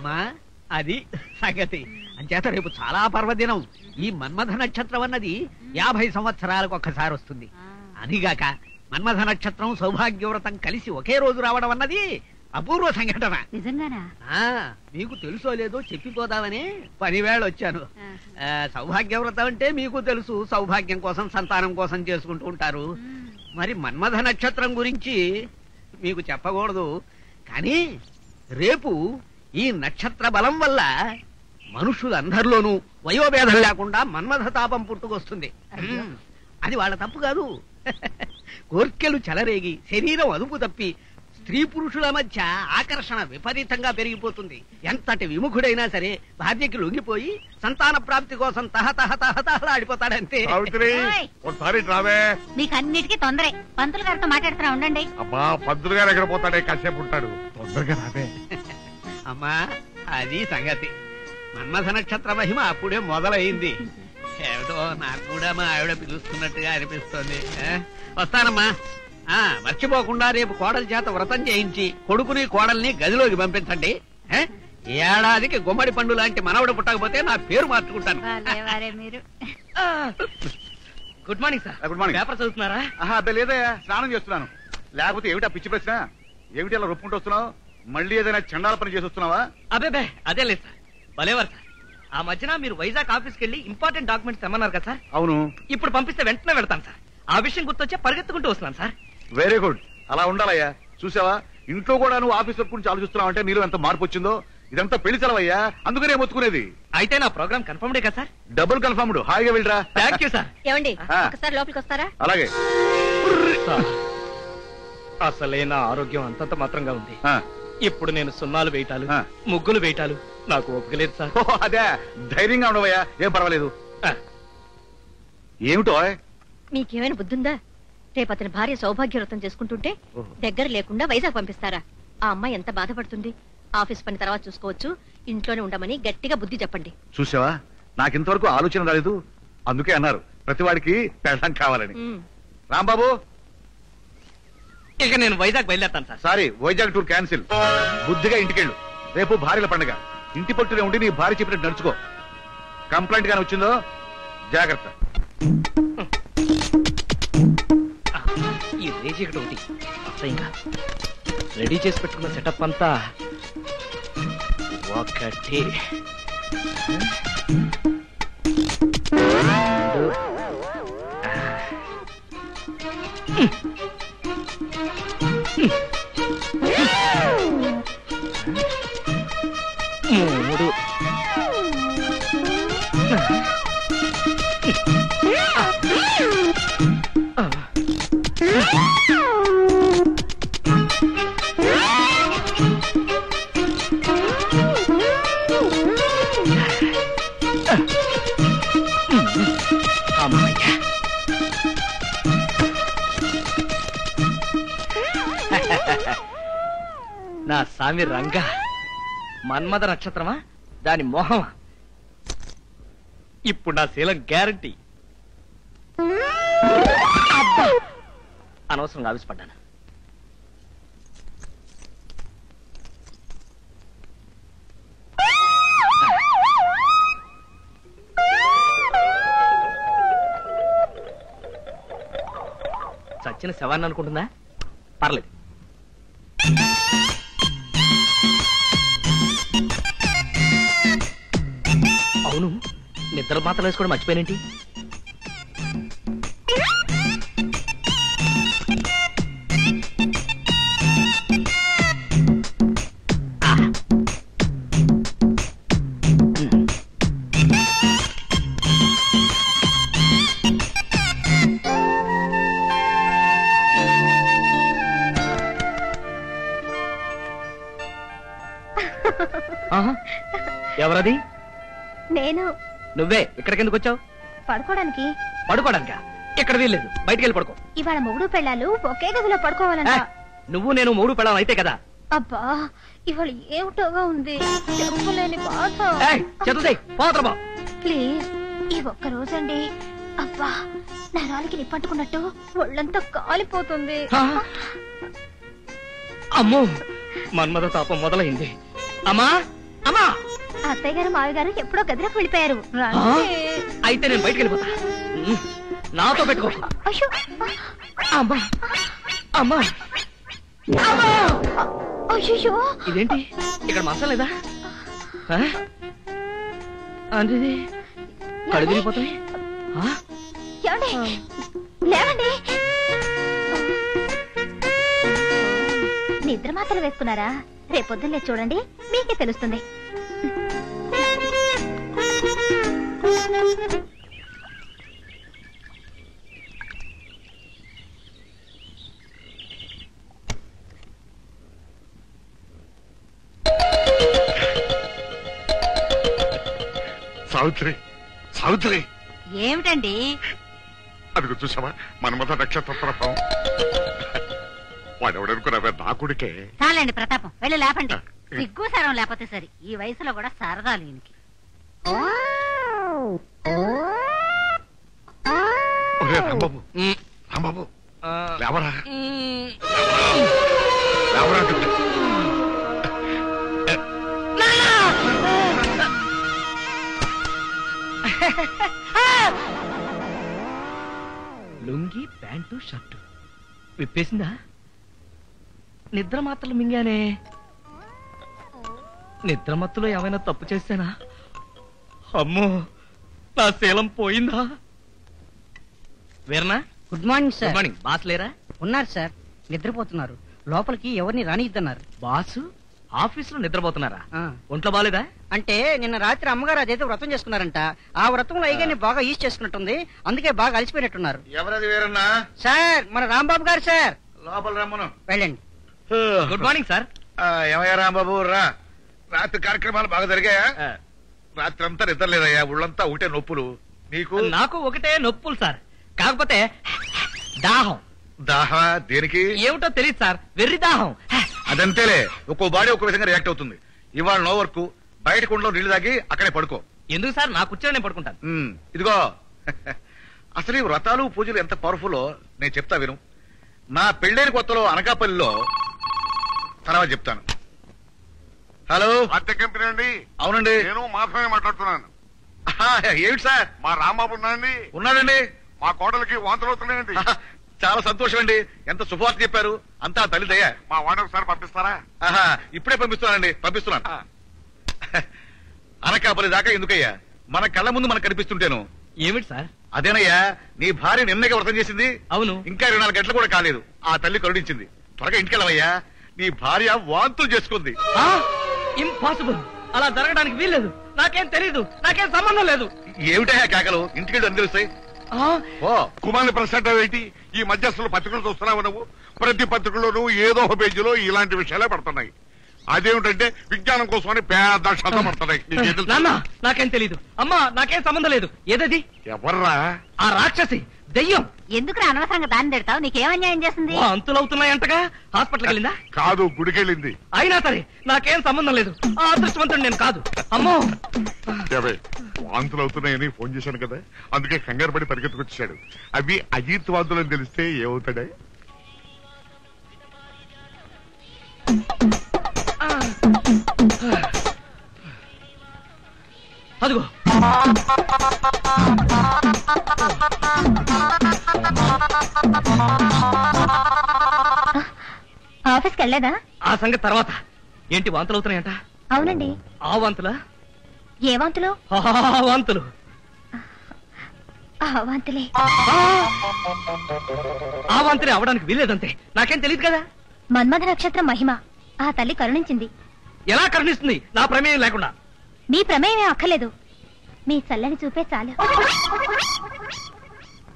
అమ్మా అది సంగతి అంచేత రేపు చాలా పర్వదినం ఈ మన్మథ నక్షత్రం అన్నది యాభై సంవత్సరాలకు ఒక్కసారి వస్తుంది అనిగాక మన్మథ నక్షత్రం సౌభాగ్యవ్రతం కలిసి ఒకే రోజు రావడం అన్నది అపూర్వ సంఘటన నిజంగానా ఆ మీకు తెలుసో లేదో చెప్పిపోదామని పనివేళ వచ్చాను ఆ, సౌభాగ్యవ్రతం అంటే మీకు తెలుసు సౌభాగ్యం కోసం సంతానం కోసం చేసుకుంటూ ఉంటారు మరి మన్మథ నక్షత్రం గురించి మీకు చెప్పకూడదు కానీ రేపు ఈ నక్షత్ర బలం వల్ల మనుషులందరిలోనూ వయోభేదం లేకుండా మన్మథ తాపం పుట్టుకొస్తుంది అయ్యో. ఉమ్, అది వాళ్ళ తప్పు కాదు కోర్కెలు చెలరేగి శరీరం అదుపు తప్పి స్త్రీ పురుషుల మధ్య ఆకర్షణ విపరీతంగా పెరిగిపోతుంది ఎంతటి విముఖుడైనా సరే భార్యకి లొంగిపోయి సంతాన ప్రాప్తి కోసం తహ తహ తహ తహలాడిపోతాడంతే సావిత్రి ఓయ్. ఒకసారి రావే మీకు అన్నిటికీ తొందరే పంతులు గారితో మాట్లాడుతున్నా ఉండండి అబ్బా పంతులు గారు ఎక్కడ పోతాడే కాసేపు ఉంటాడు తొందరగా రావే అమ్మా అది సంగతి మన్మథ నక్షత్ర మహిమ అప్పుడే మొదలైంది ఏమిటో నాకు కూడా మా ఆవిడ పిలుస్తున్నట్టుగా అనిపిస్తోంది ఆ? వస్తానమ్మా ఆ మర్చిపోకుండా రేపు కోడలి చేత వ్రతం చేయించి కొడుకుని కోడల్ని గదిలోకి పంపించండి ఆ? ఈ ఏడాదికి గుమ్మడి పండు లాంటి మనవడు పుట్టకపోతే నా పేరు మార్చుకుంటాను వారే వారే మీరు good morning sir good morning paper చదువుతున్నారా ఆహా అబ్బే లేదయ్యా స్నానం చేస్తున్నాను లేకపోతే ఏమిటా పిచ్చి ప్రశ్న ఏమిటి అలా రొప్పుకుంటూ వస్తున్నావు మళ్ళీ ఏదైనా చండాల పని చేసి వస్తున్నావా అబేబే అదే లేదు సార్ భలేవారు సార్ ఆ మధ్యన మీరు వైజాగ్ ఆఫీస్కి వెళ్ళి ఇంపార్టెంట్ డాక్యుమెంట్స్ తెమ్మన్నారు కదా సార్ అవును ఇప్పుడు పంపిస్తే వెంటనే వెళ్తాను సార్ ఆ విషయం గుర్తొచ్చే పరిగెత్తుకుంటూ వస్తున్నాను సార్ వెరీ గుడ్ అలా ఉండాలయ్యా చూసావా ఇంట్లో కూడా నువ్వు ఆఫీస్ వర్క్ గురించి ఆలోచిస్తున్నావు అంటే నీలో ఎంత మార్పు వచ్చిందో ఇదంతా పెళ్లి సెలవయ్యా అందుకనే మొత్తుకునేది అయితే నా ప్రోగ్రామ్ కన్ఫర్మ్డే కదా సార్ డబుల్ కన్ఫర్మ్డ్ హాయిగా వెళ్ళరా థ్యాంక్ యూ సార్ ఏమండి ఆ. ఒకసారి లోపలికి వస్తారా అలాగే సార్ అసలే నా ఆరోగ్యం అంతంత మాత్రంగా ఉంది ఆ, ఇప్పుడు నేను సున్నాలు వేయటాలు ఆ. ముగ్గులు వేయటాలు నాకు ఓపిక లేదు సార్ ఓ, అదే ధైర్యంగా ఉండవయ్యా ఏం పర్వాలేదు ఆ, ఏమిటో మీకేమైనా బుద్ధుందా రేపు అతని భార్య సౌభాగ్య వ్రతం చేసుకుంటుంటే ఓహో. దగ్గర లేకుండా వైజాగ్ పంపిస్తారా ఆ అమ్మాయి ఎంత బాధపడుతుంది ఆఫీస్ పని తర్వాత చూసుకోవచ్చు ఇంట్లోనే ఉండమని గట్టిగా బుద్ధి చెప్పండి చూసావా నాకింతవరకు ఆలోచన రాలేదు అందుకే అన్నారు ప్రతివాడికి పెళ్ళం కావాలని ఉమ్. రాంబాబు ఇక నేను వైజాగ్ బయలుదేరుతాను sir sorry Vizag tour cancel బుద్ధిగా ఇంటికెళ్ళు రేపు భార్యల పండుగ ఇంటి పట్టునే ఉండి నీ భార్య చెప్పినట్టు నడుచుకో కంప్లైంట్ గాని వచ్చిందో జాగ్రత్త ఆ, ఈ రేజ్ ఇక్కడ ఒకటి అసహ్యంగా రెడీ చేసి పెట్టుకున్న సెటప్ అంతా ఒకటి రెండు. ఆ. మూడు అమ్మయ్య నా సామి రంగ మన్మథ నక్షత్రమా దాని మోహమా ఇప్పుడు నా శీలం గ్యారంటీ అనవసరంగా ఆవిష్పడ్డాను చచ్చిన శవాన్ని అనుకుంటుందా పర్లేదు అవును నిద్ర మాత్రం వేసుకోవడం మర్చిపోయినేంటి ఆహా. ఎవరది నేను నువ్వే ఇక్కడికి వచ్చావు పడుకోవడానికి పడుకోవడానికా ఇక్కడ వీల్లేదు బయటికి వెళ్ళి పడుకో ఇవాళ మొగుడు పెళ్ళాలు ఒకే గదిలో ఏ, పడుకోవాలంట నువ్వు నేను మూడు పెళ్ళం అయితే కదా అబ్బా ఇవాళ ఏమిటోగా ఉంది చెప్పలేని బాధ చదువుతాయి పోతరబా ప్లీజ్ ఈ ఒక్క రోజండి అబ్బా నరాలకి నిప్పట్టుకున్నట్టు ఒళ్ళంతా కాలిపోతుంది అమ్మో మన్మథ తాపం మొదలైంది అమ్మా అమ్మా అత్తయ్య గారు మావి గారు ఎప్పుడో గదిలోకి వెళ్ళిపోయారు ఆ? అయితే నేను బయటికి వెళ్ళిపోతా ఉమ్, నాతో పెట్టుకో అయ్యో అమ్మా అమ్మా అయ్యో ఇదేంటి ఇక్కడ మసాలా లేదా ఆ? అంటే ఇది కళ్ళు తిరిగిపోతాయి ఆ? ఏమండి లేవండి నిద్ర మాత్రలు వేసుకున్నారా రేపొద్దున్నే చూడండి మీకే తెలుస్తుంది సావిత్రి సావిత్రి ఏమిటండి అదిగో చూసావా మన్మథ నక్షత్ర ప్రభావం వాడెవడనుకున్నావే నా కొడుకే చాలండి ప్రతాపం వెళ్ళి లేపండి సిగ్గు సరం లేకపోతే సరి ఈ వయసులో కూడా సరదాలు ఈయనకి ఒరే రాంబాబు ఉమ్, రాంబాబు ఆ, లేవరా ఉమ్, లేవరా అంటుంటే. లుంగి ప్యాంటు షర్టు విప్పేసిందా నిద్ర మాత్రలు మింగానే నిద్ర మత్తులో ఏమైనా తప్పు చేశానా అమ్మో నా శీలం పోయిందా వీరనా good morning good sir morning boss లేరా ఉన్నారు సార్ నిద్రపోతున్నారు లోపలికి ఎవరిని రానిద్దన్నారు బాసు ఆఫీసులో నిద్రపోతున్నారా ఆ. ఒంట్లో బాలేదా అంటే నిన్న రాత్రి అమ్మగారు అదైతే వ్రతం చేసుకున్నారంట ఆ వ్రతంలో అయ్యగారిని బాగా ఈజ్ చేసుకున్నట్టుంది అందుకే బాగా అలసిపోయినట్టున్నారు ఎవరది వేరన్నా సార్ మన రాంబాబు గారు సార్ లోపల రమ్మను వెళ్ళండి గుడ్ మార్నింగ్ సార్ ఆ, ఏమయ్యా రాంబాబు రా రాత్రి కార్యక్రమాలు బాగా జరిగాయా రాత్రి అంతా నిద్ర లేదయ్యా ఒళ్ళంతా ఒకటే నొప్పులు నీకు నాకు ఒకటే నొప్పులు సార్ కాకపోతే దాహం దాహ దేనికి ఏమిటో తెలియదు సార్ వెర్రి దాహం అదంతేలే ఒక్కో బాడీ ఒక్కో విధంగా రియాక్ట్ అవుతుంది ఇవాళ నో వర్క్ బయట కుండలో నీళ్లు తాగి అక్కడే పడుకో ఎందుకు సార్ నా కూర్చొని నేను పడుకుంటాను ఉమ్, ఇదిగో అసలు ఈ వ్రతాలు పూజలు ఎంత పవర్ఫుల్ నేను చెప్తా విను నా పెళ్ళైన కొత్తలో అనకాపల్లిలో తర్వాత చెప్తాను హలో అద్దె కంపెనీ అండి అవునండి నేను మాత్రమే మాట్లాడుతున్నాను ఆహా, ఏమిటి సార్ మా రాంబాబు ఉన్నాయండి ఉన్నాడండి మా కోడలికి వాంతులు అవుతున్నాయండి ఆహా, చాలా సంతోషం అండి ఎంత శుభవార్త చెప్పారు అంతా తల్లి దయ మా వాడిని ఒకసారి పంపిస్తారా ఆహా ఇప్పుడే పంపిస్తున్నానండి పంపిస్తున్నాను ఆ. అనకాపల్లి దాకా ఎందుకయ్యా మన కళ్ళ ముందు మనకు కనిపిస్తుంటేను ఏమిటి సార్ అదేనయ్యా నీ భార్య నిన్నగా వ్రతం చేసింది అవును ఇంకా ఇరవై నాలుగు గంటలు కూడా కాలేదు ఆ తల్లి కరుణించింది త్వరగా ఇంటికెళ్ళవయ్యా నీ భార్య వాంతులు చేసుకుంది ఇంపాసిబుల్ అలా జరగడానికి వీల్లేదు నాకేం తెలీదు నాకేం సంబంధం లేదు ఏమిటయ్యా కేకలు ఇంటికెళ్ళి అని తెలుస్తాయి ఆ, ఓ కుమార్ని ప్రశ్న ఏంటి ఈ మధ్యస్థులు పత్రికలు చూస్తున్నావు నువ్వు ప్రతి పత్రికలోనూ ఏదో ఒక పేజీలో ఇలాంటి విషయాలే పడుతున్నాయి అదేమిటంటే విజ్ఞానం కోసమని పెద్ద అక్షరాలు పడుతున్నాయి నీకేం తెలుసు? నాన్న నాకేం తెలీదు అమ్మా నాకేం సంబంధం లేదు ఏదది ఎవర్రా ఆ రాక్షసి దెయ్యం ఎందుకు అనవసరంగా దాన్ని తిడతావు నీకేం అన్యాయం చేసింది ఓ అంతులవుతున్నాయంటగా హాస్పిటల్కి వెళ్ళిందా కాదు గుడికెళ్ళింది అయినా సరే నాకేం సంబంధం లేదు ఆ అదృష్టవంతుడు నేను కాదు అమ్మో ఏవే, వాంతులు అవుతున్నాయని ఫోన్ చేశాను కదా అందుకే కంగారు పడి పరిగెత్తుకొచ్చాడు అవి అజీత్ వాంతులు అని తెలిస్తే ఏమవుతాడే అదిగో ఆఫీస్కి వెళ్ళలేదా ఆ సంగతి తర్వాత ఏంటి వాంతులు అవుతున్నాయంట అవునండి ఆ వాంతులా ఏ వాంతులు ఆ వాంతులు ఆ వాంతులే ఆ వాంతులే అవడానికి వీల్లేదంతే నాకేం తెలియదు కదా మన్మథ నక్షత్రం మహిమ ఆ తల్లి కరుణించింది ఎలా కరుణిస్తుంది నా ప్రమేయం లేకుండా మీ ప్రమేయమే అక్కర్లేదు మీ చల్లని చూపే చాలు